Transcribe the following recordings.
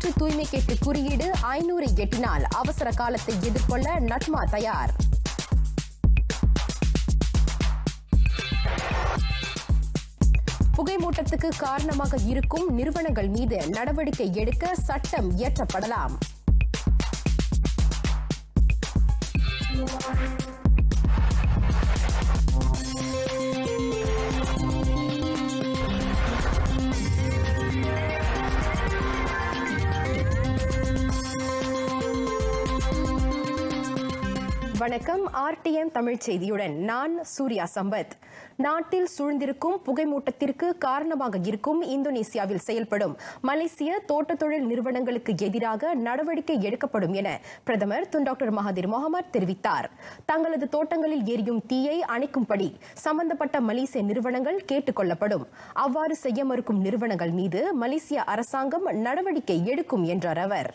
காற்று தூய்மை கேட்டு குறியீடு ஐநூறு எட்டினால் அவசர காலத்தை எதிர்கொள்ள நட்மா தயார் புகைமூட்டத்துக்கு காரணமாக இருக்கும் நிறுவனங்கள் மீது நடவடிக்கை எடுக்க சட்டம் இயற்றப்படலாம் வணக்கம் ஆர்டிஎம் தமிழ் செய்தியுடன் நான் சூர்யா சம்பத் நாட்டில் சூழ்ந்திருக்கும் புகைமூட்டத்திற்கு காரணமாக இருக்கும் இந்தோனேசியாவில் செயல்படும் மலேசிய தோட்ட தொழில் நிறுவனங்களுக்கு எதிராக நடவடிக்கை எடுக்கப்படும் என பிரதமர் துன் டாக்டர் மகாதிர் முகமது தெரிவித்தார் தங்களது தோட்டங்களில் எரியும் தீயை அணைக்கும்படி சம்பந்தப்பட்ட மலேசிய நிறுவனங்கள் கேட்டுக் கொள்ளப்படும் அவ்வாறு செய்ய மறுக்கும் நிறுவனங்கள் மீது மலேசிய அரசாங்கம் நடவடிக்கை எடுக்கும் என்றார் அவர்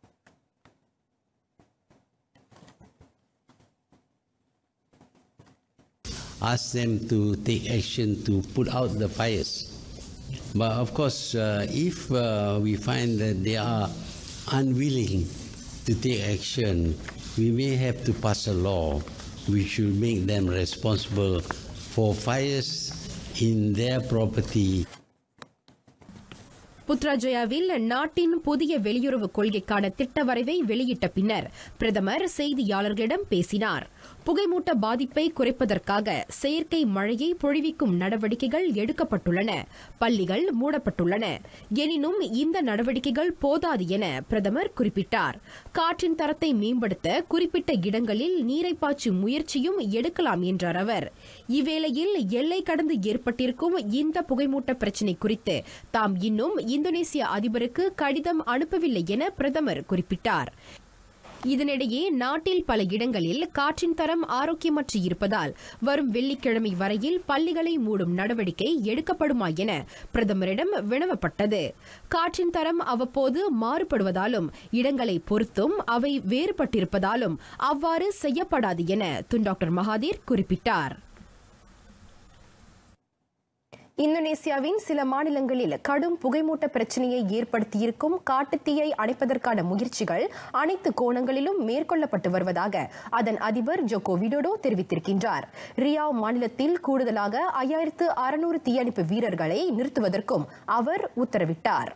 ask them to take action to put out the fires. But of course, uh, if uh, we find that they are unwilling to take action, we may have to pass a law which should make them responsible for fires in their property புத்ராஜயாவில் நாட்டின் புதிய வெளியுறவு கொள்கைக்கான திட்ட வரைவை வெளியிட்ட பின்னர் பிரதமர் செய்தியாளர்களிடம் பேசினார் புகைமூட்ட பாதிப்பை குறைப்பதற்காக செயற்கை மழையை பொழிவிக்கும் நடவடிக்கைகள் எடுக்கப்பட்டுள்ளன பள்ளிகள் மூடப்பட்டுள்ளன எனினும் இந்த நடவடிக்கைகள் போதாது என பிரதமர் குறிப்பிட்டார் காற்றின் தரத்தை மேம்படுத்த குறிப்பிட்ட இடங்களில் நீரை பாய்ச்சும் முயற்சியும் எடுக்கலாம் என்றார் அவர் இவ்வேளையில் எல்லை கடந்து ஏற்பட்டிருக்கும் இந்த புகைமூட்ட பிரச்சினை குறித்து தாம் இன்னும் இந்தோனேசிய அதிபருக்கு கடிதம் அனுப்பவில்லை என பிரதமர் குறிப்பிட்டார் இதனிடையே நாட்டில் பல இடங்களில் காற்றின் தரம் ஆரோக்கியமற்று இருப்பதால் வரும் வெள்ளிக்கிழமை வரையில் பள்ளிகளை மூடும் நடவடிக்கை எடுக்கப்படுமா என பிரதமரிடம் வினவப்பட்டது காற்றின் தரம் அவ்வப்போது மாறுபடுவதாலும் இடங்களை பொறுத்தும் அவை வேறுபட்டிருப்பதாலும் அவ்வாறு செய்யப்படாது என துன் டாக்டர் மகாதீர் குறிப்பிட்டார் இந்தோனேசியாவின் சில மாநிலங்களில் கடும் புகைமூட்ட பிரச்சனையை ஏற்படுத்தியிருக்கும் காட்டுத்தீயை அணைப்பதற்கான முயற்சிகள் அனைத்து கோணங்களிலும் மேற்கொள்ளப்பட்டு வருவதாக அதன் அதிபர் ஜோகோ விடோடோ தெரிவித்திருக்கின்றார் ரியாவ் மாநிலத்தில் கூடுதலாக ஐயாயிரத்து அறுநூறு தீயணைப்பு வீரர்களை நிறுத்துவதற்கும் அவர் உத்தரவிட்டார்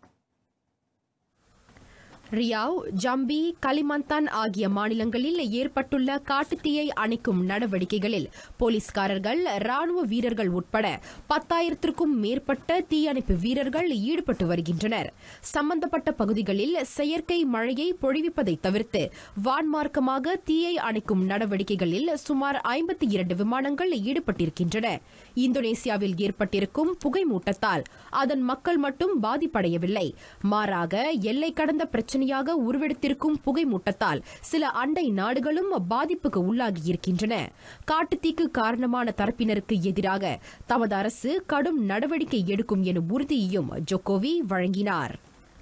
ரியாவ் ஜம்பி கலிமந்தான் ஆகிய மாநிலங்களில் ஏற்பட்டுள்ள காட்டுத்தீயை அணைக்கும் நடவடிக்கைகளில் போலீஸ்காரர்கள் ராணுவ வீரர்கள் உட்பட பத்தாயிரத்திற்கும் மேற்பட்ட தீயணைப்பு வீரர்கள் ஈடுபட்டு வருகின்றனர் சம்பந்தப்பட்ட பகுதிகளில் செயற்கை மழையை பொழிவிப்பதை தவிர்த்து வான்மார்க்கமாக தீயை அணைக்கும் நடவடிக்கைகளில் சுமார் ஐம்பத்தி இரண்டு விமானங்கள் ஈடுபட்டிருக்கின்றன இந்தோனேசியாவில் ஏற்பட்டிருக்கும் புகைமூட்டத்தால் அதன் மக்கள் மட்டும் பாதிப்படையவில்லை மாறாக எல்லை கடந்த பிரச்சனையாக உருவெடுத்திருக்கும் புகைமூட்டத்தால் சில அண்டை நாடுகளும் பாதிப்புக்கு உள்ளாகியிருக்கின்றன காட்டுத்தீக்கு காரணமான தரப்பினருக்கு எதிராக தமது அரசு கடும் நடவடிக்கை எடுக்கும் எனும் உறுதியையும் ஜோகோவி வழங்கினார்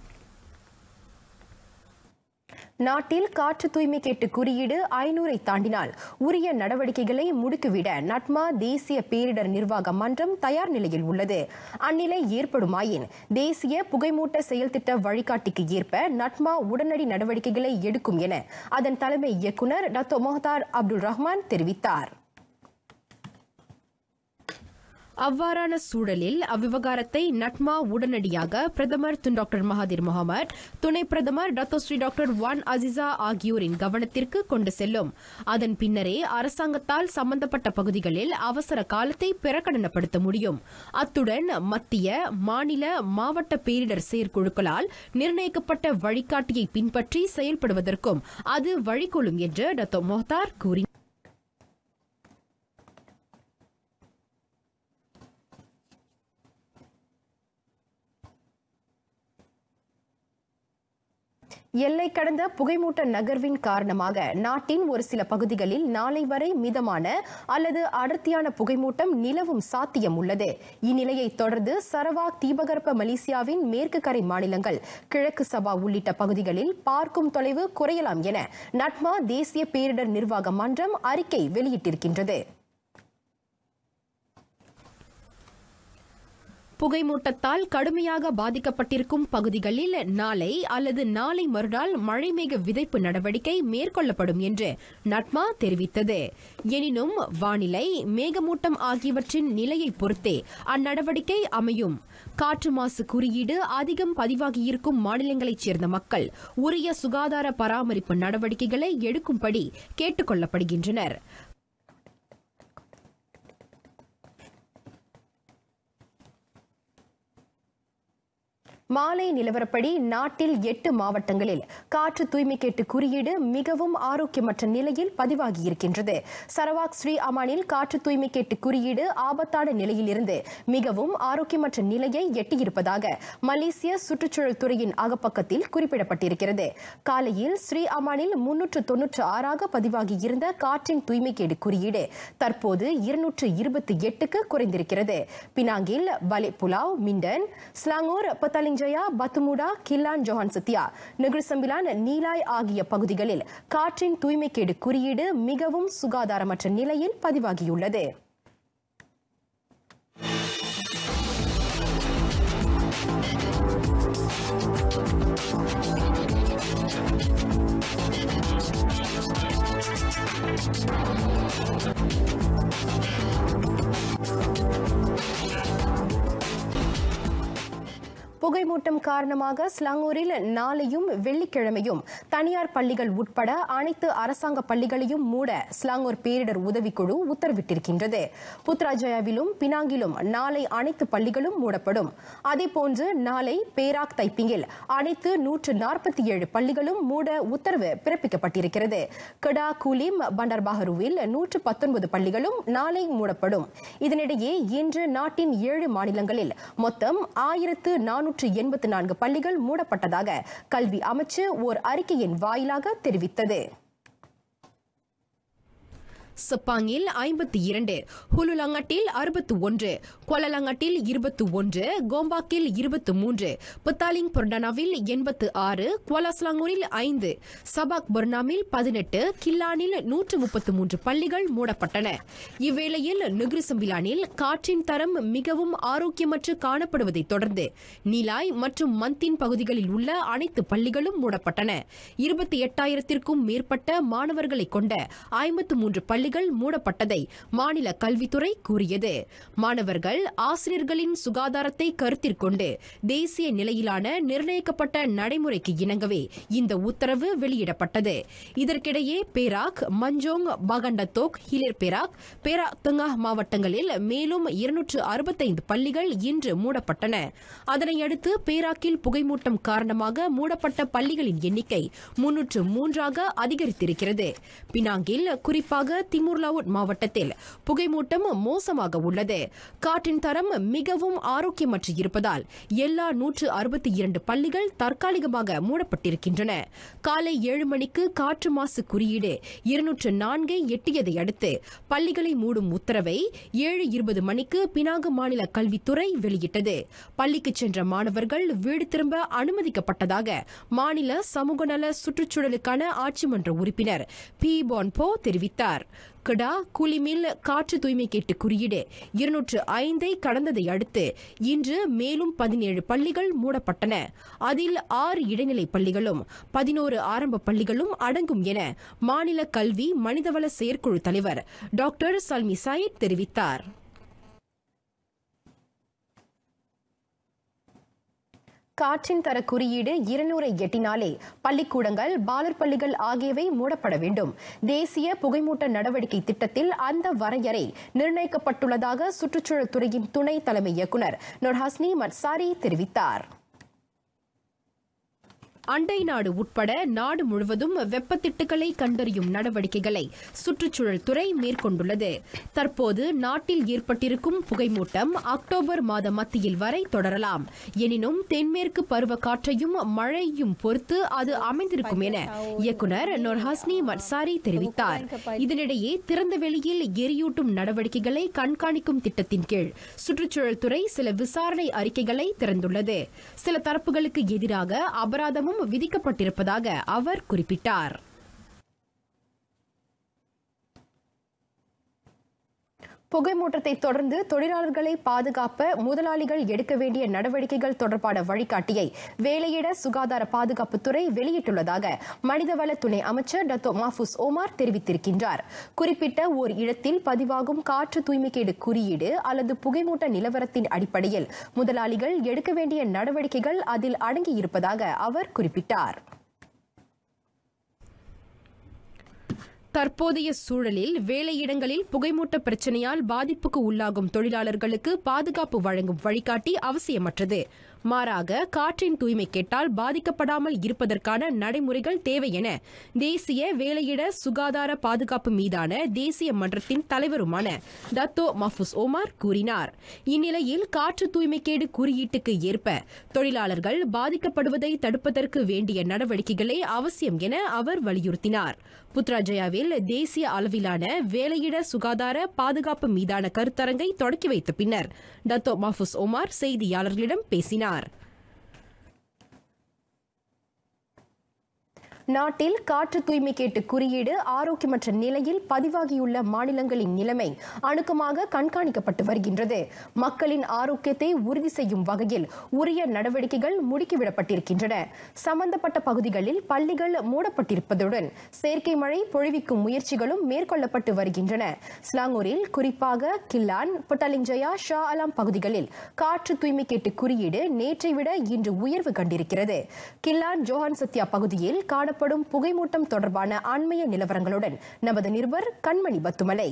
நாட்டில் காற்று தூய்மை கேட்டு குறியீடு ஐநூறை தாண்டினால் உரிய நடவடிக்கைகளை முடுக்கிவிட நட்மா தேசிய பேரிடர் நிர்வாக மன்றம் தயார் நிலையில் உள்ளது அந்நிலை ஏற்படுமாயின் தேசிய புகைமூட்ட செயல்திட்ட வழிகாட்டிக்கு ஏற்ப நட்மா உடனடி நடவடிக்கைகளை எடுக்கும் என அதன் தலைமை இயக்குநர் டத்தோ மொஹதார் அப்துல் ரஹ்மான் தெரிவித்தார் அவ்வாறான சூழலில் அவ்விவகாரத்தை நட்மா உடனடியாக பிரதமர் துன் டாக்டர் மகாதிர் முகமது துணை பிரதமர் doctor Seri doctor Wan Azizah ஆகியோரின் கவனத்திற்கு கொண்டு செல்லும் அதன் பின்னரே அரசாங்கத்தால் சம்பந்தப்பட்ட பகுதிகளில் அவசர காலத்தை பிரகடனப்படுத்த முடியும் அத்துடன் மத்திய மாநில மாவட்ட பேரிடர் செயற்குழுக்களால் நிர்ணயிக்கப்பட்ட வழிகாட்டியை பின்பற்றி செயல்படுவதற்கும் அது வழிகொள்ளும் என்று டாக்டர் மொஹ்தார் கூறினார் எல்லை கடந்த புகைமூட்ட நகர்வின் காரணமாக நாட்டின் ஒரு சில பகுதிகளில் நாளை வரை மிதமான அல்லது அடர்த்தியான புகைமூட்டம் நிலவும் சாத்தியம் உள்ளது இந்நிலையை தொடர்ந்து சரவாக் தீபகற்ப மலேசியாவின் மேற்கு கரை மாநிலங்கள் கிழக்கு சபா உள்ளிட்ட பகுதிகளில் பார்க்கும் தொலைவு குறையலாம் என நட்மா தேசிய பேரிடர் நிர்வாக மன்றம் அறிக்கை வெளியிட்டிருக்கின்றது புகைமூட்டத்தால் கடுமையாக பாதிக்கப்பட்டிருக்கும் பகுதிகளில் நாளை அல்லது நாளை மறுநாள் மழைமேக விதைப்பு நடவடிக்கை மேற்கொள்ளப்படும் என்று நட்மா தெரிவித்தது எனினும் வானிலை மேகமூட்டம் ஆகியவற்றின் நிலையை பொறுத்தே அந்நடவடிக்கை அமையும் காற்று மாசு குறியீடு அதிகம் பதிவாகியிருக்கும் மாநிலங்களைச் சேர்ந்த மக்கள் உரிய சுகாதார பராமரிப்பு நடவடிக்கைகளை எடுக்கும்படி கேட்டுக் கொள்ளப்படுகின்றனர் மாலை நிலவரப்படி நாட்டில் எட்டு மாவட்டங்களில் காற்று தூய்மை கேட்டு குறியீடு மிகவும் ஆரோக்கியமற்ற நிலையில் பதிவாகியிருக்கின்றது சரவாக் ஸ்ரீ அமானில் காற்று தூய்மை கேட்டு குறியீடு ஆபத்தான நிலையில் இருந்து மிகவும் ஆரோக்கியமற்ற நிலையை எட்டியிருப்பதாக மலேசிய சுற்றுச்சூழல் துறையின் அகப்பக்கத்தில் குறிப்பிடப்பட்டிருக்கிறது காலையில் ஸ்ரீ அமானில் முன்னூற்று தொன்னூற்று ஆறாக பதிவாகியிருந்த காற்றின் தூய்மை கேடு குறியீடு தற்போது இருநூற்று இருபத்தி எட்டுக்கு குறைந்திருக்கிறது பினாங்கில் Balik Pulau Minden Selangor Petaling Jaya Batu Muda Klang Johan Setia Negeri Sembilan Nilai ஆகிய பகுதிகளில் காற்றின் தூய்மைக்கேடு குறியீடு மிகவும் சுகாதாரமற்ற நிலையில் பதிவாகியுள்ளது புகைமூட்டம் காரணமாக ஸ்லாங்கூரில் நாளையும் வெள்ளிக்கிழமையும் தனியார் பள்ளிகள் உட்பட அனைத்து அரசாங்க பள்ளிகளையும் மூட ஸ்லாங்கூர் பேரிடர் உதவிக்குழு உத்தரவிட்டிருக்கின்றது புத்ராஜயாவிலும் பினாங்கிலும் நாளை அனைத்து பள்ளிகளும் மூடப்படும் அதேபோன்று நாளை பேராக் தைப்பிங்கில் அனைத்து நூற்று நாற்பத்தி ஏழு பள்ளிகளும் மூட உத்தரவு பிறப்பிக்கப்பட்டிருக்கிறது கடா கூலிம் பண்டர் பஹருவில் நூற்று பத்தொன்பது பள்ளிகளும் நாளை மூடப்படும் இதனிடையே இன்று நாட்டின் ஏழு மாநிலங்களில் மொத்தம் ஆயிரத்து நானூற்று எண்பத்து நான்கு பள்ளிகள் மூடப்பட்டதாக கல்வி அமைச்சு ஓர் அறிக்கையின் வாயிலாக தெரிவித்தது சப்பாங்கில் ஐம்பத்தி இரண்டு ஹுலுலங்கட்டில் அறுபத்து ஒன்று கொலலங்கட்டில் இருபத்து ஒன்று கோம்பாக்கில் இருபத்து மூன்று புத்தாலிங் பொர்டானாவில் எண்பத்து ஆறு குவாலாஸ்லாங்கூரில் ஐந்து சபாக் பொர்னாமில் பதினெட்டு கில்லானில் நூற்று முப்பத்து மூன்று பள்ளிகள் மூடப்பட்டன இவ்வேளையில் நுகிரிசம்பிலானில் காற்றின் தரம் மிகவும் ஆரோக்கியமற்று காணப்படுவதைத் தொடர்ந்து நீலாய் மற்றும் மந்தின் பகுதிகளில் உள்ள அனைத்து பள்ளிகளும் மூடப்பட்டன இருபத்தி எட்டாயிரத்திற்கும் மேற்பட்ட மாணவர்களை கொண்ட ஐம்பத்து மூன்று பள்ளிகள் மூடப்பட்டதை மாநில கல்வித்துறை கூறியது மாணவர்கள் ஆசிரியர்களின் சுகாதாரத்தை கருத்தில் கொண்டு தேசிய நிலையிலான நிர்ணயிக்கப்பட்ட நடைமுறைக்கு இணங்கவே இந்த உத்தரவு வெளியிடப்பட்டது இதற்கிடையே Perak Manjung Bagan Datuk Hilir Perak Perak Tengah மாவட்டங்களில் மேலும் இருநூற்று அறுபத்தைந்து பள்ளிகள் இன்று மூடப்பட்டன அதனையடுத்து பேராக்கில் புகைமூட்டம் காரணமாக மூடப்பட்ட பள்ளிகளின் எண்ணிக்கை முன்னூற்று மூன்றாக அதிகரித்திருக்கிறது பினாங்கில் குறிப்பாக திமுர்லாவுட் மாவட்டத்தில் புகைமூட்டம் மோசமாக உள்ளது காற்றின் தரம் மிகவும் ஆரோக்கியமற்று இருப்பதால் எல்லா நூற்று அறுபத்தி இரண்டு பள்ளிகள் தற்காலிகமாக மூடப்பட்டிருக்கின்றன காலை ஏழு மணிக்கு காற்று மாசு குறியீடு இருநூற்று நான்கை எட்டியதை அடுத்து பள்ளிகளை மூடும் உத்தரவை ஏழு இருபது மணிக்கு பினாங்கு மாநில கல்வித்துறை வெளியிட்டது பள்ளிக்கு சென்ற மாணவர்கள் வீடு திரும்ப அனுமதிக்கப்பட்டதாக மாநில சமூக நல சுற்றுச்சூழலுக்கான ஆட்சி மன்ற உறுப்பினர் பி பான்போ தெரிவித்தார் கடா குலிமில் காற்று தூய்மை கேட்டு குறியீடு இருநூற்று ஐந்தை கடந்ததை அடுத்து இன்று மேலும் பதினேழு பள்ளிகள் மூடப்பட்டன அதில் ஆறு இடைநிலை பள்ளிகளும் பதினோரு ஆரம்ப பள்ளிகளும் அடங்கும் என மாநில கல்வி மனிதவள செயற்குழு தலைவர் டாக்டர் சல்மி சயிட் தெரிவித்தார் காற்றின் தர குறியீடு இருநூறை எட்டினாலே பள்ளிக்கூடங்கள் பாலர் பள்ளிகள் ஆகியவை மூடப்பட வேண்டும் தேசிய புகைமூட்ட நடவடிக்கை திட்டத்தில் அந்த வரையறை நிர்ணயிக்கப்பட்டுள்ளதாக சுற்றுச்சூழல் துறையின் துணை தலைமை இயக்குநர் நொர்ஹாஸ்னி மட்சாரி தெரிவித்தார் அண்டை நாடு உட்பட நாடு முழுவதும் வெப்பத்திட்டுகளை கண்டறியும் நடவடிக்கைகளை சுற்றுச்சூழல் துறை மேற்கொண்டுள்ளது தற்போது நாட்டில் ஏற்பட்டிருக்கும் புகைமூட்டம் அக்டோபர் மாத மத்தியில் வரை தொடரலாம் எனினும் தென்மேற்கு பருவ காற்றையும் மழையும் பொறுத்து அது அமைந்திருக்கும் என இயக்குநர் நொர்ஹாஸ்னி மட்சாரி தெரிவித்தார் இதனிடையே திறந்த வெளியில் எரியூட்டும் நடவடிக்கைகளை கண்காணிக்கும் திட்டத்தின் கீழ் சுற்றுச்சூழல் துறை சில விசாரணை அறிக்கைகளை திறந்துள்ளது சில தரப்புகளுக்கு எதிராக அபராதமும் விதிக்கப்பட்டிருப்பதாக அவர் குறிப்பிட்டார் புகைமூட்டத்தை தொடர்ந்து தொழிலாளர்களை பாதுகாப்ப முதலாளிகள் எடுக்க வேண்டிய நடவடிக்கைகள் தொடர்பான வழிகாட்டியை வேலையிட சுகாதார பாதுகாப்புத்துறை வெளியிட்டுள்ளதாக மனிதவள துணை அமைச்சர் டத்தோ மாஃபூஸ் ஓமார் தெரிவித்திருக்கின்றார் குறிப்பிட்ட ஓர் இடத்தில் பதிவாகும் காற்று தூய்மைக்கேடு குறியீடு அல்லது புகைமூட்ட நிலவரத்தின் அடிப்படையில் முதலாளிகள் எடுக்க வேண்டிய நடவடிக்கைகள் அதில் அடங்கியிருப்பதாக அவர் குறிப்பிட்டார் தற்போதைய சூழலில் வேலையிடங்களில் புகைமூட்ட பிரச்சனையால் பாதிப்புக்கு உள்ளாகும் தொழிலாளர்களுக்கு பாதுகாப்பு வழங்கும் வழிகாட்டி அவசியமற்றது மாறாக காற்றின் தூய்மை கேட்டால் பாதிக்கப்படாமல் இருப்பதற்கான நடைமுறைகள் தேவை என தேசிய வேலையிட சுகாதார பாதுகாப்பு மீதான தேசிய மன்றத்தின் தலைவருமான தத்தோ மஃபூஸ் ஓமார் கூறினார் இந்நிலையில் காற்று தூய்மைக்கேடு குறியீட்டுக்கு ஏற்ப தொழிலாளர்கள் பாதிக்கப்படுவதை தடுப்பதற்கு வேண்டிய நடவடிக்கைகளே அவசியம் என அவர் வலியுறுத்தினார் புத்ராஜயாவில் தேசிய அளவிலான வேலையிட சுகாதார பாதுகாப்பு மீதான கருத்தரங்கை தொடக்கி வைத்த பின்னர் டத்தோ மாஃபூஸ் ஓமார் செய்தியாளர்களிடம் பேசினார் நாட்டில் காற்று தூய்மை கேட்டு குறியீடு ஆரோக்கியமற்ற நிலையில் பதிவாகியுள்ள மாநிலங்களின் நிலைமை அணுக்கமாக கண்காணிக்கப்பட்டு வருகின்றது மக்களின் ஆரோக்கியத்தை உறுதி செய்யும் வகையில் உரிய நடவடிக்கைகள் முடுக்கிவிடப்பட்டிருக்கின்றன சம்பந்தப்பட்ட பகுதிகளில் பள்ளிகள் மூடப்பட்டிருப்பதுடன் செயற்கை மழை பொழிவிக்கும் முயற்சிகளும் மேற்கொள்ளப்பட்டு வருகின்றன ஸ்லாங்கூரில் குறிப்பாக கில்லான் புட்டலிஞ்சயா ஷா அலாம் பகுதிகளில் காற்று தூய்மை கேட்டு குறியீடு நேற்றை விட இன்று உயர்வு கண்டிருக்கிறது கில்லான் ஜோஹான் சத்யா பகுதியில் காண காணப்படும் புகைமூட்டம் தொடர்பான அண்மைய நிலவரங்களுடன் நமது நிருபர் கண்மணி பத்துமலை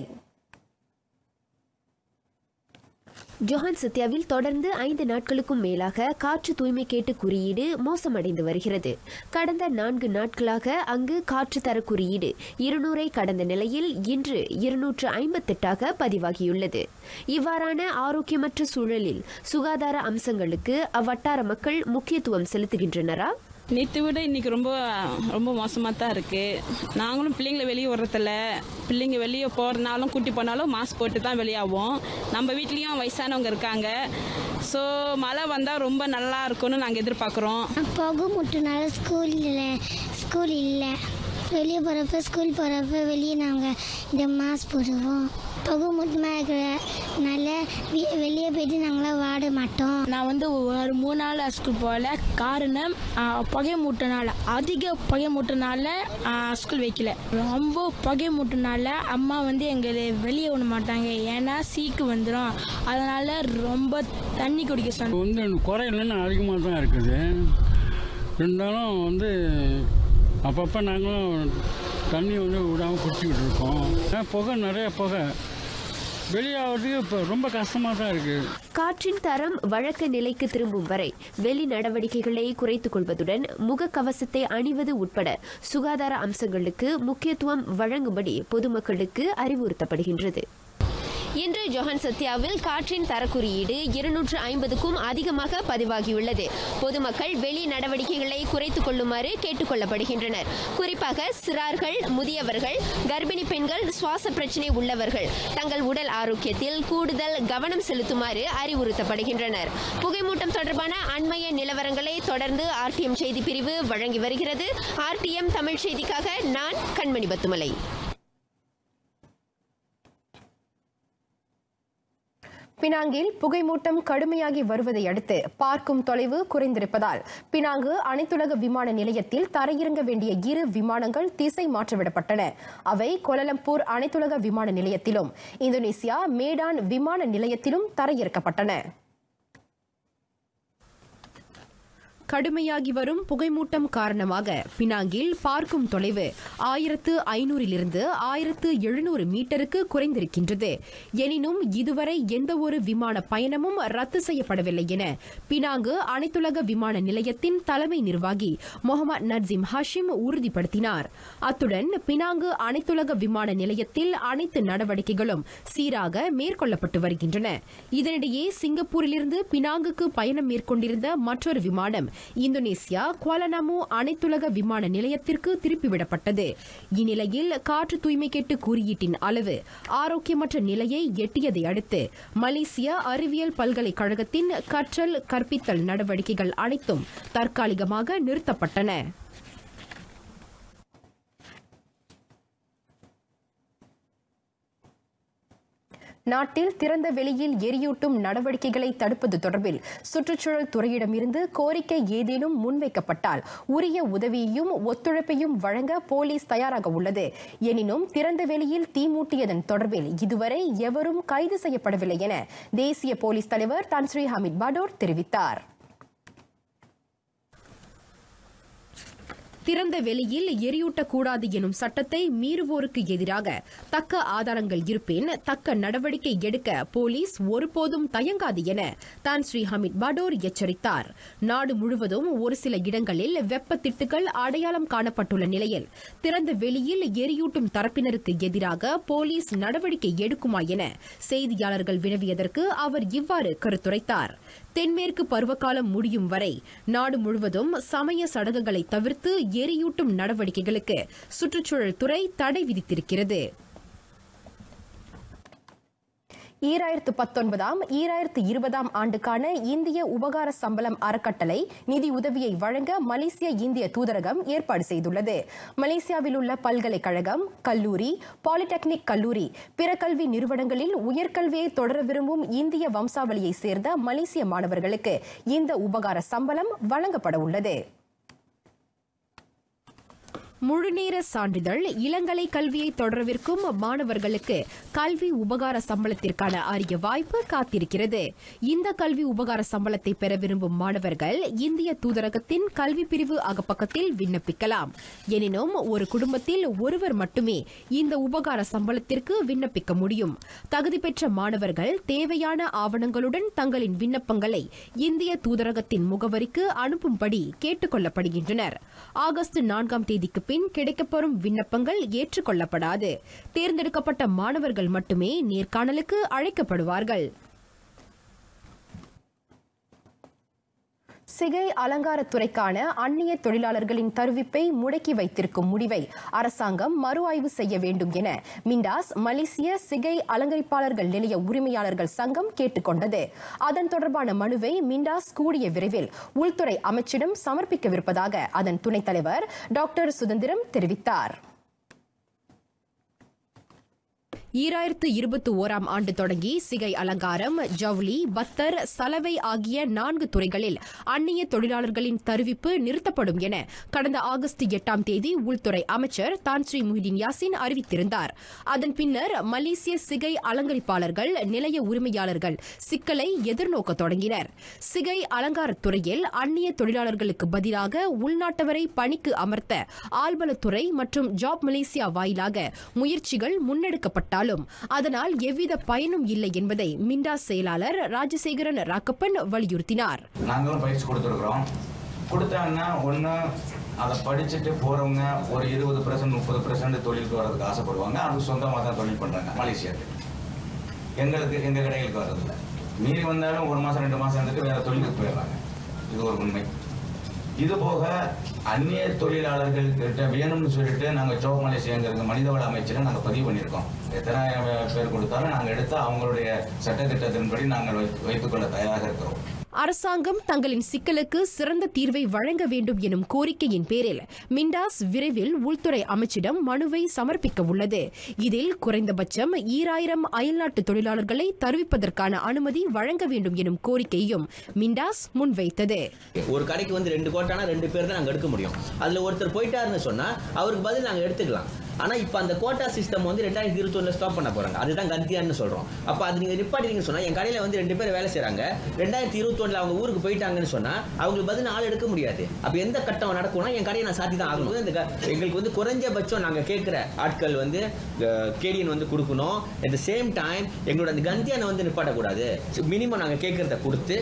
ஜொஹான் சத்யாவில் தொடர்ந்து ஐந்து நாட்களுக்கும் மேலாக காற்று தூய்மை கேட்டு குறியீடு மோசமடைந்து வருகிறது கடந்த நான்கு நாட்களாக அங்கு காற்று தர குறியீடு இருநூறை கடந்த நிலையில் இன்று இருநூற்று ஐம்பத்தெட்டாக பதிவாகியுள்ளது இவ்வாறான ஆரோக்கியமற்ற சூழலில் சுகாதார அம்சங்களுக்கு அவ்வட்டார மக்கள் முக்கியத்துவம் செலுத்துகின்றனரா நேற்று விட இன்னைக்கு ரொம்ப ரொம்ப மோசமாக தான் இருக்குது நாங்களும் பிள்ளைங்களை வெளியே விடுறதில்ல பிள்ளைங்க வெளியே போகிறனாலும் கூட்டி போனாலும் மாஸ்க் போட்டு தான் வெளியாகும் நம்ம வீட்லேயும் வயசானவங்க இருக்காங்க ஸோ மழை வந்தால் ரொம்ப நல்லா இருக்கும்னு நாங்கள் எதிர்பார்க்குறோம் புகை முட்டுனால ஸ்கூல் இல்லை ஸ்கூல் இல்லை வெளியே போகிறப்ப ஸ்கூல் போகிறப்ப வெளியே நாங்கள் இந்த மாஸ்க் போடுவோம் புகை மூட்டமாக இருக்கிறனால வீ- வெளியே போயிட்டு நாங்களாம் வாட மாட்டோம் நான் வந்து ஒரு மூணு நாள் ஸ்கூல் போகல காரணம் ஆ, புகை மூட்டனால அதிக புகை மூட்டனால ஆ, ஸ்கூல் வைக்கல ரொம்ப புகை மூட்டனால அம்மா வந்து எங்களை வெளியே விட மாட்டாங்க ஏன்னா சீக்கு வந்துடும் அதனால ரொம்ப தண்ணி குடிக்க சொன்னாங்க வந்து குறையிலன்னு அதிகமாக தான் இருக்குது இருந்தாலும் வந்து அப்பப்போ நாங்களும் தண்ணி வந்து விடாமல் குடிச்சிக்கிட்டு இருக்கோம் ஆனா, புகை நிறைய புகை வெளியாகிறதுக்கு இப்போ ரொம்ப கஷ்டமாக தான் இருக்குது காற்றின் தரம் வழக்க நிலைக்கு திரும்பும் வரை வெளி நடவடிக்கைகளை குறைத்துக் கொள்வதுடன் முகக்கவசத்தை அணிவது உட்பட சுகாதார அம்சங்களுக்கு முக்கியத்துவம் வழங்கும்படி பொதுமக்களுக்கு அறிவுறுத்தப்படுகின்றது இன்று ஜொஹன் சத்யாவில் காற்றின் தரக்குறியீடு இருநூற்று ஐம்பதுக்கும் அதிகமாக பதிவாகியுள்ளது பொதுமக்கள் வெளி நடவடிக்கைகளை குறைத்துக் கொள்ளுமாறு கேட்டுக் கொள்ளப்படுகின்றனர் குறிப்பாக சிறார்கள் முதியவர்கள் கர்ப்பிணி பெண்கள் சுவாச பிரச்சினை உள்ளவர்கள் தங்கள் உடல் ஆரோக்கியத்தில் கூடுதல் கவனம் செலுத்துமாறு அறிவுறுத்தப்படுகின்றனர் புகைமூட்டம் தொடர்பான அண்மைய நிலவரங்களை தொடர்ந்து ஆர்டிஎம் செய்தி பிரிவு வழங்கி வருகிறது ஆர்டிஎம் தமிழ் செய்திக்காக நான் கண்மணி பத்துமலை பினாங்கில் புகைமூட்டம் கடுமையாகி வருவதை அடுத்து பார்க்கும் தொலைவு குறைந்திருப்பதால் பினாங்கு அனைத்துலக விமான நிலையத்தில் தரையிறங்க வேண்டிய இரு விமானங்கள் திசை மாற்றவிடப்பட்டன அவை கோலலம்பூர் அனைத்துலக விமான நிலையத்திலும் இந்தோனேசியா மேடான் விமான நிலையத்திலும் தரையிறக்கப்பட்டன கடுமையாகி வரும் புகைமூட்டம் காரணமாக பினாங்கில் பார்க்கும் தொலைவு ஆயிரத்து ஐநூறிலிருந்து ஆயிரத்து எழுநூறு மீட்டருக்கு குறைந்திருக்கின்றது எனினும் இதுவரை எந்த ஒரு விமான பயணமும் ரத்து செய்யப்படவில்லை என பினாங்கு அனைத்துலக விமான நிலையத்தின் தலைமை நிர்வாகி முகமது நர்சிம் ஹாஷிம் உறுதிப்படுத்தினார் அத்துடன் பினாங்கு அனைத்துலக விமான நிலையத்தில் அனைத்து நடவடிக்கைகளும் சீராக மேற்கொள்ளப்பட்டு வருகின்றன இதனிடையே சிங்கப்பூரிலிருந்து பினாங்குக்கு பயணம் மேற்கொண்டிருந்த மற்றொரு விமானம் இந்தோனேசியா குவாலனாமு அனைத்துலக விமான நிலையத்திற்கு திருப்பிவிடப்பட்டது இந்நிலையில் காற்று தூய்மை கேட்டு குறியீட்டின் அளவு ஆரோக்கியமற்ற நிலையை எட்டியதை அடுத்து மலேசியா அறிவியல் பல்கலைக்கழகத்தின் கற்றல் கற்பித்தல் நடவடிக்கைகள் அனைத்தும் தற்காலிகமாக நிறுத்தப்பட்டன நாட்டில் திறந்த வெளியில் எரியூட்டும் நடவடிக்கைகளை தடுப்பது தொடர்பில் சுற்றுச்சூழல் துறையிடமிருந்து கோரிக்கை ஏதேனும் முன்வைக்கப்பட்டால் உரிய உதவியையும் ஒத்துழைப்பையும் வழங்க போலீஸ் தயாராக உள்ளது எனினும் திறந்த வெளியில் தீ மூட்டியதன் தொடர்பில் இதுவரை எவரும் கைது செய்யப்படவில்லை என தேசிய போலீஸ் தலைவர் தன்ஸ்ரீ ஹமீத் பாடோர் தெரிவித்தார் திறந்த வெளியில் எரியூட்டக்கூடாது எனும் சட்டத்தை மீறுவோருக்கு எதிராக தக்க ஆதாரங்கள் இருப்பின் தக்க நடவடிக்கை எடுக்க போலீஸ் ஒருபோதும் தயங்காது என தான் ஸ்ரீ ஹமீத் படோர் எச்சரித்தார் நாடு முழுவதும் ஒரு சில இடங்களில் வெப்பத்திட்டுகள் அடையாளம் காணப்பட்டுள்ள நிலையில் திறந்த வெளியில் எரியூட்டும் தரப்பினருக்கு எதிராக போலீஸ் நடவடிக்கை எடுக்குமா என செய்தியாளர்கள் வினவியதற்கு அவர் இவ்வாறு கருத்துரைத்தார் தென்மேற்கு பருவகாலம் முடியும் வரை நாடு முழுவதும் சமய சடங்குகளை தவிர்த்து எரியூட்டும் நடவடிக்கைகளுக்கு சுற்றுச்சூழல் துறை தடை விதித்திருக்கிறது ஈராயிரத்து பத்தொன்பதாம் ஈராயிரத்து இருபதாம் ஆண்டுக்கான இந்திய உபகார சம்பளம் அறக்கட்டளை நிதி உதவியை வழங்க மலேசிய இந்திய தூதரகம் ஏற்பாடு செய்துள்ளது மலேசியாவில் உள்ள பல்கலைக்கழகம் கல்லூரி பாலிடெக்னிக் கல்லூரி பிற கல்வி நிறுவனங்களில் உயர்கல்வியை தொடர விரும்பும் இந்திய வம்சாவளியை சேர்ந்த மலேசிய மாணவர்களுக்கு இந்த உபகார சம்பளம் வழங்கப்பட உள்ளது முழுநேர சான்றிதழ் இளங்கலை கல்வியை தொடரவிருக்கும் மாணவர்களுக்கு கல்வி உபகார சம்பளத்திற்கான அரிய வாய்ப்பு காத்திருக்கிறது இந்த கல்வி உபகார சம்பளத்தை பெற விரும்பும் மாணவர்கள் இந்திய தூதரகத்தின் கல்வி பிரிவு அகப்பக்கத்தில் விண்ணப்பிக்கலாம் எனினும் ஒரு குடும்பத்தில் ஒருவர் மட்டுமே இந்த உபகார சம்பளத்திற்கு விண்ணப்பிக்க முடியும் தகுதி பெற்ற மாணவர்கள் தேவையான ஆவணங்களுடன் தங்களின் விண்ணப்பங்களை இந்திய தூதரகத்தின் முகவரிக்கு அனுப்பும்படி கேட்டுக் கொள்ளப்படுகின்றனர் ஆகஸ்ட் நான்காம் தேதிக்கு பின் கிடைக்கப்பெறும் விண்ணப்பங்கள் ஏற்றுக்கொள்ளப்படாது தேர்ந்தெடுக்கப்பட்ட மாணவர்கள் மட்டுமே நேர்காணலுக்கு அழைக்கப்படுவார்கள் சிகை அலங்காரத்துறைக்கான அந்நிய தொழிலாளர்களின் தருவிப்பை முடக்கி வைத்திருக்கும் முடிவை அரசாங்கம் மறு ஆய்வு செய்ய வேண்டும் என மிண்டாஸ் மலேசிய சிகை அலங்கரிப்பாளர்கள் நிலைய உரிமையாளர்கள் சங்கம் கேட்டுக்கொண்டது அதன் தொடர்பான மனுவை மிண்டாஸ் கூடிய விரைவில் உள்துறை அமைச்சிடம் சமர்ப்பிக்கவிருப்பதாக அதன் துணைத் தலைவர் டாக்டர் சுதந்திரம் தெரிவித்தார் ஈராயிரத்து இருபத்தி ஓராம் ஆண்டு தொடங்கி சிகை அலங்காரம் ஜவுளி பத்தர் சலவை ஆகிய நான்கு துறைகளில் அந்நிய தொழிலாளர்களின் தருவிப்பு நிறுத்தப்படும் என கடந்த ஆகஸ்ட் எட்டாம் தேதி உள்துறை அமைச்சர் தான் ஸ்ரீ முஹிதீன் யாசின் அறிவித்திருந்தார் அதன் பின்னர் மலேசிய சிகை அலங்கரிப்பாளர்கள் நிலைய உரிமையாளர்கள் சிக்கலை எதிர்நோக்க தொடங்கினர் சிகை அலங்காரத் துறையில் அந்நிய தொழிலாளர்களுக்கு பதிலாக உள்நாட்டவரை பணிக்கு அமர்த்த ஆல்பலத்துறை மற்றும் ஜாப் மலேசியா வாயிலாக முயற்சிகள் முன்னெடுக்கப்பட்டாலும் அதனால் எவ்வித பயனும் இல்லை என்பதை மிண்டா செயலாளர் ராஜசேகரன் ராக்கப்பன் வலியுறுத்தினார் நாங்களும் பயிற்சி கொடுத்துருக்குறோம் கொடுத்தாங்கன்னா ஒன்று அதை படிச்சுட்டு போகிறவங்க ஒரு இருபது பர்சன்ட் முப்பது பர்சன்ட் தொழிலுக்கு வர்றதுக்கு ஆசைப்படுவாங்க அது சொந்தமாக தான் தொழில் பண்ணுறாங்க மலேசியாவுக்கு எங்களுக்கு எங்கள் கடைகளுக்கு வர்றதில்ல மீறி வந்தாலும் ஒரு மாதம் ரெண்டு மாதம் இருந்துட்டு வேறு தொழிலுக்கு போயிடுறாங்க இது ஒரு உண்மை இது போக அந்நிய தொழிலாளர்கள் கிட்ட வேணும்னு சொல்லிட்டு நாங்கள் சோப் மலேசியாங்கிறது மனிதவள அமைச்சரை நாங்கள் பதிவு பண்ணியிருக்கோம் எத்தனை பேர் கொடுத்தாலும் நாங்கள் எடுத்து அவங்களுடைய சட்டத்திட்டத்தின்படி நாங்கள் வைத்து- வைத்துக்கொள்ள தயாராக இருக்கிறோம் அரசாங்கம் தங்களின் சிக்கலுக்கு சிறந்த தீர்வை வழங்க வேண்டும் எனும் கோரிக்கையின் பேரில் மிண்டாஸ் விரைவில் உள்துறை அமைச்சிடம் மனுவை சமர்ப்பிக்க உள்ளது இதில் குறைந்தபட்சம் ஈராயிரம் அயல்நாட்டு தொழிலாளர்களை தருவிப்பதற்கான அனுமதி வழங்க வேண்டும் எனும் கோரிக்கையும் மிண்டாஸ் முன்வைத்தது ஒரு கடைக்கு வந்து ரெண்டு கோட்டானா ரெண்டு பேர் தான் நாங்கள் எடுக்க முடியும் அதில் ஒருத்தர் போயிட்டாருன்னு சொன்னால் அவருக்கு பதில் நாங்கள் எடுத்துக்கலாம் ஆனால் இப்போ அந்த கோட்டா சிஸ்டம் வந்து ரெண்டாயிரத்தி இருபத்தொன்னில் ஸ்டாப் பண்ண போகிறாங்க அதுதான் கந்தியான்னு சொல்கிறோம் அப்போ அது நீங்கள் நிப்பாட்டிங்கன்னு சொன்னால் என் கடையில் வந்து ரெண்டு பேர் வேலை செய்கிறாங்க ரெண்டாயிரத்தி இருபத்தொன்னில் அவங்க ஊருக்கு போயிட்டாங்கன்னு சொன்னால் அவங்களுக்கு பதில் ஆள் எடுக்க முடியாது அப்போ எந்த கட்டம் நடக்கும்னா என் கடையை நான் சாத்தி தான் ஆகணும் இந்த க- எங்களுக்கு வந்து குறைஞ்சபட்சம் நாங்கள் கேட்குற ஆட்கள் வந்து கேடியன் வந்து கொடுக்கணும் at the சேம் டைம் எங்களோட அந்த கந்தியானை வந்து நிப்பாட்டக்கூடாது மினிமம் நாங்கள் கேட்குறத கொடுத்து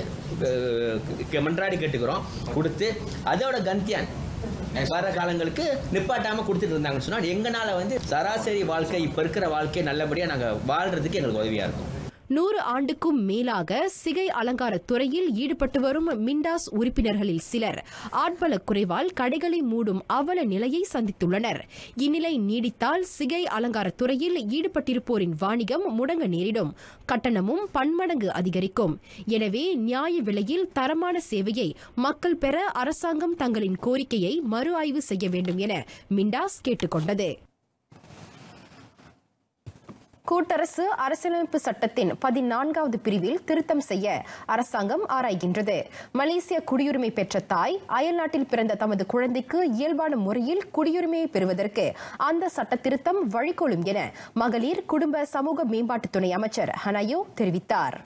அஹ், மன்றாடி கேட்டுக்கிறோம் கொடுத்து அதோட கந்தியான் வர காலங்களுக்கு நிப்பாட்டாம கொடுத்துட்டு இருந்தாங்கன்னு சொன்னா எங்கனால வந்து சராசரி வாழ்க்கை இப்ப இருக்கிற வாழ்க்கை நல்லபடியா நாங்க வாழ்றதுக்கு எங்களுக்கு உதவியா இருக்கும் நூறு ஆண்டுக்கும் மேலாக சிகை அலங்கார துறையில் ஈடுபட்டு வரும் மிண்டாஸ் உறுப்பினர்களில் சிலர் ஆட்பல குறைவால் கடைகளை மூடும் அவல நிலையை சந்தித்துள்ளனர் இந்நிலை நீடித்தால் சிகை அலங்கார துறையில் ஈடுபட்டிருப்போரின் வாணிகம் முடங்க நேரிடும் கட்டணமும் பன்மடங்கு அதிகரிக்கும் எனவே நியாய விலையில் தரமான சேவையை மக்கள் பெற அரசாங்கம் தங்களின் கோரிக்கையை மறு ஆய்வு செய்ய வேண்டும் என மிண்டாஸ் கேட்டுக்கொண்டது கூட்டரசு அரசியலமைப்பு சட்டத்தின் பதினான்காவது பிரிவில் திருத்தம் செய்ய அரசாங்கம் ஆராய்கின்றது மலேசிய குடியுரிமை பெற்ற தாய் அயல்நாட்டில் பிறந்த தமது குழந்தைக்கு இயல்பான முறையில் குடியுரிமையை பெறுவதற்கு அந்த சட்ட திருத்தம் வழிகோலும் என மகளிர் குடும்ப சமூக மேம்பாட்டு துணை அமைச்சர் ஹனயோ தெரிவித்தார்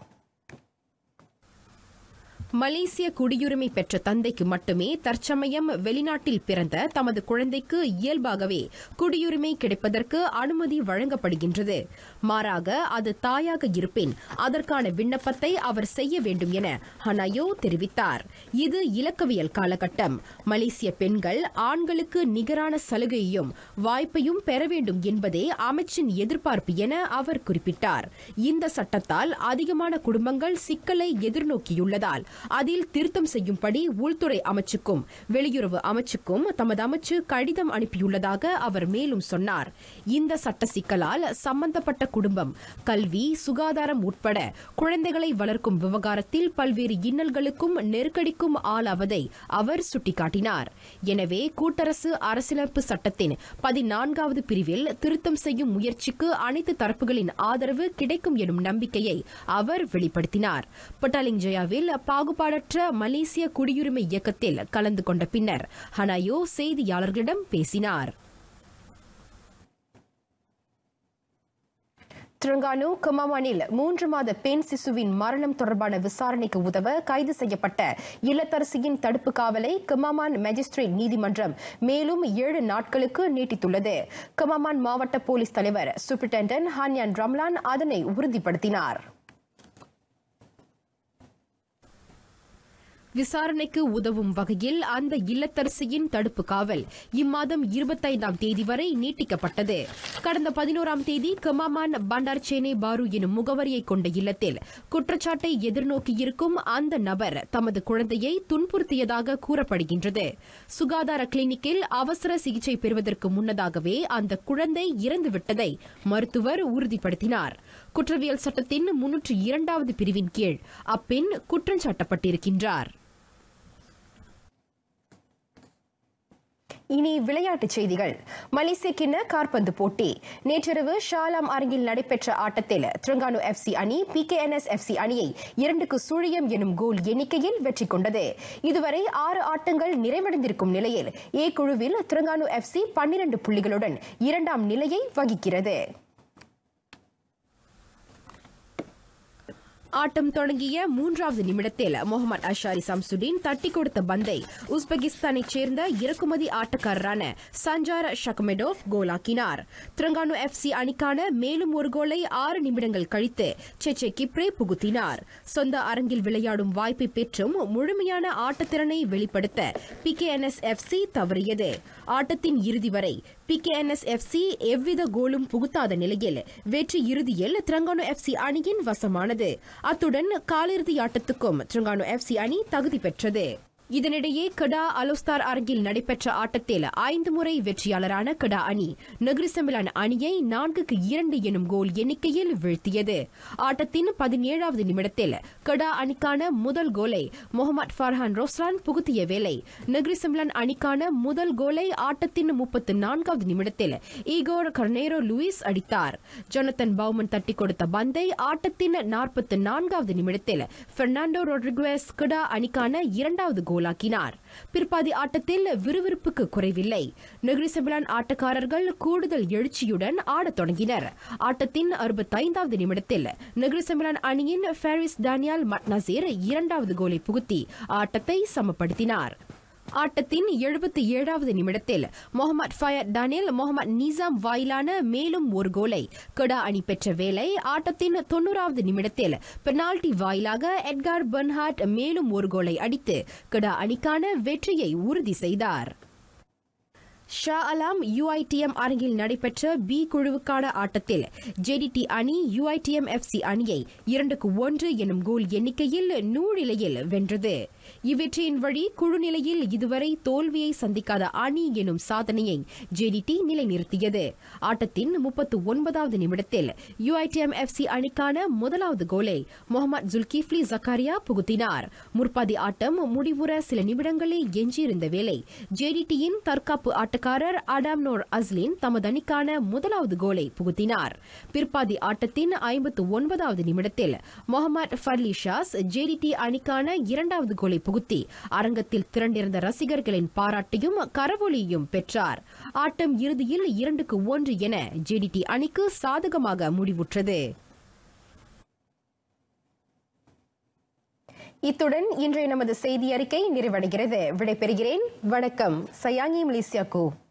மலேசிய குடியுரிமை பெற்ற தந்தைக்கு மட்டுமே தற்சமயம் வெளிநாட்டில் பிறந்த தமது குழந்தைக்கு இயல்பாகவே குடியுரிமை கிடைப்பதற்கு அனுமதி வழங்கப்படுகின்றது மாறாக அது தாயாக இருப்பின் அதற்கான விண்ணப்பத்தை அவர் செய்ய வேண்டும் என ஹனயோ தெரிவித்தார் இது இலக்கவியல் காலகட்டம் மலேசிய பெண்கள் ஆண்களுக்கு நிகரான சலுகையையும் வாய்ப்பையும் பெற வேண்டும் என்பதே அமைச்சின் எதிர்பார்ப்பு என அவர் குறிப்பிட்டார் இந்த சட்டத்தால் அதிகமான குடும்பங்கள் சிக்கலை எதிர்நோக்கியுள்ளதால் அதில் திருத்தம் செய்யும்படி உள்துறை அமைச்சுக்கும் வெளியுறவு அமைச்சுக்கும் தமது அமைச்சு கடிதம் அனுப்பியுள்ளதாக அவர் மேலும் சொன்னார் இந்த சட்ட சிக்கலால் சம்பந்தப்பட்ட குடும்பம் கல்வி சுகாதாரம் உட்பட குழந்தைகளை வளர்க்கும் விவகாரத்தில் பல்வேறு இன்னல்களுக்கும் நெருக்கடிக்கும் ஆளாவதை அவர் சுட்டிக்காட்டினார் எனவே கூட்டரசு அரசியலமைப்பு சட்டத்தின் பதினான்காவது பிரிவில் திருத்தம் செய்யும் முயற்சிக்கு அனைத்து தரப்புகளின் ஆதரவு கிடைக்கும் எனும் நம்பிக்கையை அவர் வெளிப்படுத்தினார் பட்டாலிங் ஜெயாவில் பாகுபாடற்ற மலேசிய குடியுரிமை இயக்கத்தில் கலந்து கொண்ட பின்னர் ஹனாயோ செய்தியாளர்களிடம் பேசினார் திருங்கானு குமாமானில் மூன்று மாத பெண் சிசுவின் மரணம் தொடர்பான விசாரணைக்கு உதவ கைது செய்யப்பட்ட இல்லத்தரசியின் தடுப்பு காவலை குமாமான் மேஜிஸ்ட்ரேட் நீதிமன்றம் மேலும் ஏழு நாட்களுக்கு நீட்டித்துள்ளது குமாமான் மாவட்ட போலீஸ் தலைவர் சூப்பரிண்டென்டன்ட் ஹான்யான் ரம்லான் அதனை உறுதிப்படுத்தினார் விசாரணைக்கு உதவும் வகையில் அந்த இல்லத்தரசியின் தடுப்பு காவல் இம்மாதம் இருபத்தைந்தாம் தேதி வரை நீட்டிக்கப்பட்டது கடந்த பதினோராம் தேதி கமாமான் பண்டார் சேனே பாரு எனும் முகவரியை கொண்ட இல்லத்தில் குற்றச்சாட்டை எதிர்நோக்கியிருக்கும் அந்த நபர் தமது குழந்தையை துன்புறுத்தியதாக கூறப்படுகின்றது சுகாதார கிளினிக்கில் அவசர சிகிச்சை பெறுவதற்கு முன்னதாகவே அந்த குழந்தை இறந்துவிட்டதை மருத்துவர் உறுதிப்படுத்தினார் குற்றவியல் சட்டத்தின் முன்னூற்று இரண்டாவது பிரிவின் கீழ் அப்பெண் குற்றஞ்சாட்டப்பட்டிருக்கின்றார் இனி விளையாட்டுச் செய்திகள் மலேசிய கிண்ண காற்பந்து போட்டி நேற்றிரவு ஷாலாம் அரங்கில் நடைபெற்ற ஆட்டத்தில் திரங்கானு எஃப்சி அணி பிகேஎன்எஸ் எஃப்சி அணியை இரண்டுக்கு சுழியம் எனும் கோல் எண்ணிக்கையில் வெற்றி கொண்டது இதுவரை ஆறு ஆட்டங்கள் நிறைவடைந்திருக்கும் நிலையில் ஏ குழுவில் திரங்கானு எஃப்சி பன்னிரண்டு புள்ளிகளுடன் இரண்டாம் நிலையை வகிக்கிறது ஆட்டம் தொடங்கிய மூன்றாவது நிமிடத்தில் முகமது அஷாரி சம்சுடீன் தட்டி கொடுத்த பந்தை உஸ்பெகிஸ்தானைச் சேர்ந்த இறக்குமதி ஆட்டக்காரரான சஞ்சார் ஷக்மெடோவ் கோலாக்கினார் திரங்கானு எஃப்சி அணிக்கான மேலும் ஒரு கோலை ஆறு நிமிடங்கள் கழித்து செச்சே கிப்ரே புகுத்தினார் சொந்த அரங்கில் விளையாடும் வாய்ப்பை பெற்றும் முழுமையான ஆட்டத்திறனை வெளிப்படுத்த பிகேஎன்எஸ் எஃப்சி தவறியது ஆட்டத்தின் இறுதி வரை பிகேஎன்எஸ் எஃப்சி எவ்வித கோலும் புகுத்தாத நிலையில் வெற்றி இறுதியில் திரங்கானு எஃப்சி அணியின் வசமானது அத்துடன் காலிறுதி ஆட்டத்துக்கும் திரங்கானு எஃப்சி அணி தகுதி பெற்றது இதனிடையே கடா அலோஸ்தார் அரங்கில் நடைபெற்ற ஆட்டத்தில் ஐந்து முறை வெற்றியாளரான கடா அணி நெகிரிசமிலான் அணியை நான்குக்கு இரண்டு எனும் கோல் எண்ணிக்கையில் வீழ்த்தியது ஆட்டத்தின் பதினேழாவது நிமிடத்தில் கடா அணிக்கான முதல் கோலை முகமது ஃபர்ஹான் ரோஸ்லான் புகுத்திய வேளை நெகிரிசமிலான் அணிக்கான முதல் கோலை ஆட்டத்தின் முப்பத்து நான்காவது நிமிடத்தில் ஈகோர் கர்னேரோ லூயிஸ் அடித்தார் ஜொனத்தன் பவுமன் தட்டி கொடுத்த பந்தை ஆட்டத்தின் நாற்பத்து நான்காவது நிமிடத்தில் பெர்னாண்டோ ரொட்ரிகுவேஸ் கடா அணிக்கான இரண்டாவது கோலாக்கினார் பிற்பாதி ஆட்டத்தில் விறுவிறுப்புக்கு குறைவில்லை நெகிரிசபிலான் ஆட்டக்காரர்கள் கூடுதல் எழுச்சியுடன் ஆடத் தொடங்கினர் ஆட்டத்தின் அறுபத்தைந்தாவது நிமிடத்தில் நெகிரிசபிலான் அணியின் ஃபேரிஸ் டானியால் மட்னசீர் இரண்டாவது கோலை புகுத்தி ஆட்டத்தை சமப்படுத்தினார் ஆட்டத்தின் எழுபத்தி ஏழாவது நிமிடத்தில் Mohamad Fayad Daniel Mohamad Nizam வாயிலான மேலும் ஒரு கோலை கடா அணி பெற்ற வேளை ஆட்டத்தின் தொன்னூறாவது நிமிடத்தில் பெனால்டி வாயிலாக எட்கார் பெர்ன்ஹார்ட் மேலும் ஒரு கோலை அடித்து கடா அணிக்கான வெற்றியை உறுதி செய்தார் ஷா அலாம் யுஐடிஎம் அரங்கில் நடைபெற்ற பி குழுவுக்கான ஆட்டத்தில் ஜேடிடி அணி யுஐடிஎம் எஃப்சி அணியை இரண்டுக்கு ஒன்று எனும் கோல் எண்ணிக்கையில் நூழிலையில் வென்றது இவ்வெற்றியின் வழி குழு நிலையில் இதுவரை தோல்வியை சந்திக்காத அணி எனும் சாதனையை ஜேடிடி நிலைநிறுத்தியது ஆட்டத்தின் முப்பத்து ஒன்பதாவது நிமிடத்தில் யுஐடிஎம் எஃப்சி அணிக்கான முதலாவது கோலை முகமது ஜுல்கிஃப்லி ஜக்காரியா புகுத்தினார் முற்பாதி ஆட்டம் முடிவுற சில நிமிடங்களே எஞ்சியிருந்த வேளை ஜேடிடியின் தற்காப்பு ஆட்டக்காரர் அடாம்னோர் அஸ்லின் தமது அணிக்கான முதலாவது கோலை புகுத்தினார் பிற்பாதி ஆட்டத்தின் ஐம்பத்து ஒன்பதாவது நிமிடத்தில் முகமது ஃபர்லி ஷாஸ் ஜேடிடி அணிக்கான இரண்டாவது கோலை புகுத்தி அரங்கத்தில் திரண்டிருந்த ரசிகர்களின் பாராட்டையும் கரவொலியையும் பெற்றார் ஆட்டம் இறுதியில் இரண்டுக்கு ஒன்று என ஜேடிடி அணிக்கு சாதகமாக முடிவுற்றது இத்துடன் இன்றைய நமது செய்தி அறிக்கை நிறைவடைகிறது விடைபெறுகிறேன் வணக்கம் சயாங்கி மலேசியாக்கு